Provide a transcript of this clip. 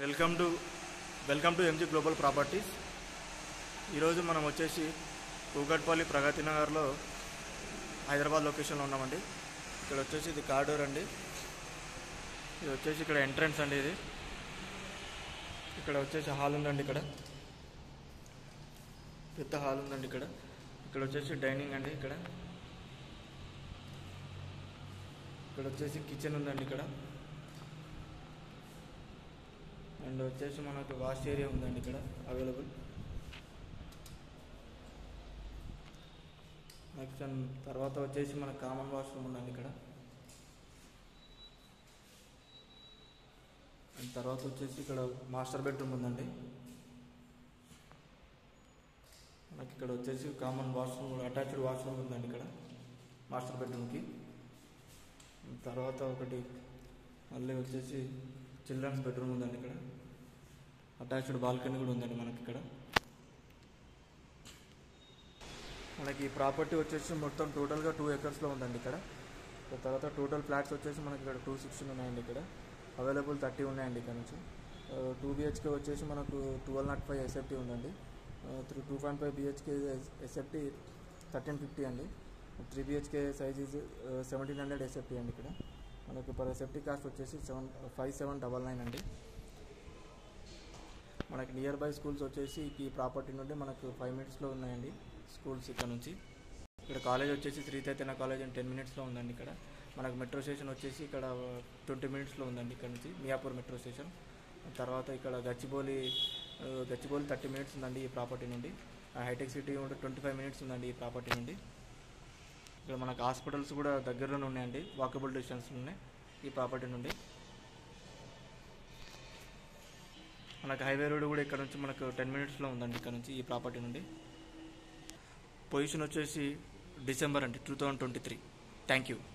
welcome to welcome to MG global properties ఈరోజు మనం వచ్చేసి కూకట్పల్లి ప్రగతి నగర్లో హైదరాబాద్ లొకేషన్లో ఉన్నామండి ఇక్కడ వచ్చేసి ఇది కారిడోర్ అండి ఇది వచ్చేసి ఇక్కడ ఎంట్రన్స్ అండి ఇది ఇక్కడ వచ్చేసి హాల్ ఉందండి ఇక్కడ పెద్ద హాల్ ఉందండి ఇక్కడ ఇక్కడ వచ్చేసి డైనింగ్ అండి ఇక్కడ ఇక్కడ వచ్చేసి కిచెన్ ఉందండి ఇక్కడ అండ్ వచ్చేసి మనకు వాష్ ఏరియా ఉందండి ఇక్కడ అవైలబుల్ నెక్స్ట్ అండ్ తర్వాత వచ్చేసి మన కామన్ వాష్రూమ్ ఉందండి ఇక్కడ అండ్ తర్వాత వచ్చేసి ఇక్కడ మాస్టర్ బెడ్రూమ్ ఉందండి మనకి ఇక్కడ వచ్చేసి కామన్ వాష్రూమ్ అటాచ్డ్ వాష్రూమ్ ఉందండి ఇక్కడ మాస్టర్ బెడ్రూమ్కి తర్వాత ఒకటి మళ్ళీ వచ్చేసి చిల్డ్రన్స్ బెడ్రూమ్ ఉందండి ఇక్కడ అటాచ్డ్ బాల్కనీ కూడా ఉందండి మనకి ఇక్కడ మనకి ఈ ప్రాపర్టీ వచ్చేసి మొత్తం టోటల్గా టూ ఎకర్స్లో ఉందండి ఇక్కడ తర్వాత టోటల్ ఫ్లాట్స్ వచ్చేసి మనకి ఇక్కడ టూ సిక్స్టీన్ ఉన్నాయండి ఇక్కడ అవైలబుల్ థర్టీ ఉన్నాయండి ఇక్కడ నుంచి టూ బిహెచ్కే వచ్చేసి మనకు ట్వెల్వ్ నాట్ ఫైవ్ ఎస్ఎఫ్టీ ఉందండి three two point five BHK SFT thirteen fifty అండి three BHK size is seventeen hundred SFT అండి ఇక్కడ మనకి పర్ ఎస్ఎఫ్టీ కాస్ట్ వచ్చేసి seven five seven double nine అండి మనకి నియర్ బై స్కూల్స్ వచ్చేసి ఈ ప్రాపర్టీ నుండి మనకు ఫైవ్ మినిట్స్లో ఉన్నాయండి స్కూల్స్ ఇక్కడ నుంచి ఇక్కడ కాలేజ్ వచ్చేసి శ్రీ చైతన్య కాలేజ్ అని టెన్ మినిట్స్లో ఉందండి ఇక్కడ మనకు మెట్రో స్టేషన్ వచ్చేసి ఇక్కడ ట్వంటీ మినిట్స్లో ఉందండి ఇక్కడ నుంచి మియాపూర్ మెట్రో స్టేషన్ తర్వాత ఇక్కడ గచ్చిబౌలి ఆ, గచ్చిబౌలి థర్టీ మినిట్స్ ఉందండి ఈ ప్రాపర్టీ నుండి హైటెక్ సిటీ ఉంటే ట్వంటీ ఫైవ్ మినిట్స్ ఉందండి ఈ ప్రాపర్టీ నుండి ఇక్కడ మనకు హాస్పిటల్స్ కూడా దగ్గరలోనే ఉన్నాయండి వాకబుల్ డిస్టెన్స్ ఉన్నాయి ఈ ప్రాపర్టీ నుండి మనకు హైవే రోడ్ కూడా ఇక్కడ నుంచి మనకు టెన్ మినిట్స్లో ఉందండి ఇక్కడ నుంచి ఈ ప్రాపర్టీ నుండి పొజిషన్ వచ్చేసి డిసెంబర్ అండి two thousand twenty three thank you